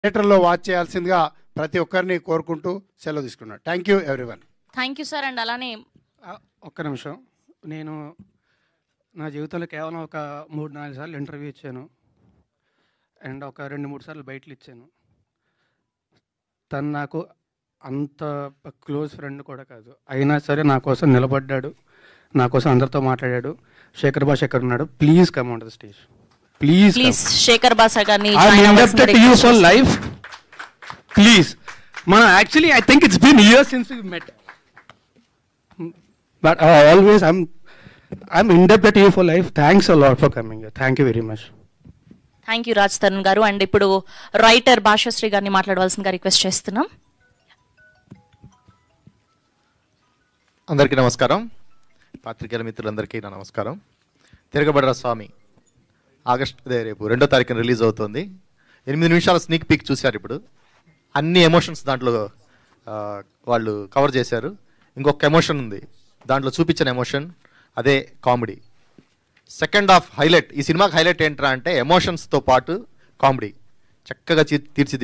థియేటర్లో వాచ్ చేయాల్సిందిగా ప్రతి ఒక్కరిని కోరుకుంటూ సెలవు తీసుకున్నాను thank you everyone thank you sir and అలానే ఆ, ఒక్క నిమిషం నేను నా జీవితంలో కేవలం ఒక మూడు నాలుగు సార్లు ఇంటర్వ్యూ ఇచ్చాను అండ్ ఒక రెండు మూడు సార్లు బయటలు ఇచ్చాను తను నాకు అంత క్లోజ్ ఫ్రెండ్ కూడా కాదు అయినా సరే నా కోసం నిలబడ్డాడు నా కోసం అందరితో మాట్లాడాడు శేఖర్ భాష ఎక్కడ ఉన్నాడు please come on the stage please please Shekhar Basha గారిని ఐ join ఇండక్టెడ్ అవ్వాల్సిందిగా యూ request ఫర్ చేస్తున్నాను. లైఫ్ ప్లీజ్ మనం actually I think it's been year since we met but always I'm I'm inducted you for life thanks a lot for coming thank you very much thank you Raj Tarun గారు and ఇప్పుడు writer భాషశ్రీ గారిని మాట్లాడవలసిందిగా request చేస్తున్నాం అందరికీ నమస్కారం పాత్రికేయుల మిత్రులందరికీ నా నమస్కారం తిరగబడ్ర స్వామి ఆగస్ట్ అదే రేపు రెండో తారీఖున రిలీజ్ అవుతుంది ఎనిమిది నిమిషాల స్నీక్ పిక్ చూశారు ఇప్పుడు అన్ని ఎమోషన్స్ దాంట్లో ఆ, వాళ్ళు కవర్ చేశారు ఇంకొక ఎమోషన్ ఉంది దాంట్లో చూపించిన ఎమోషన్ అదే కామెడీ సెకండ్ హాఫ్ హైలైట్ ఈ సినిమాకి హైలైట్ ఏంట్రా అంటే ఎమోషన్స్తో పాటు కామెడీ చక్కగా తీర్చిది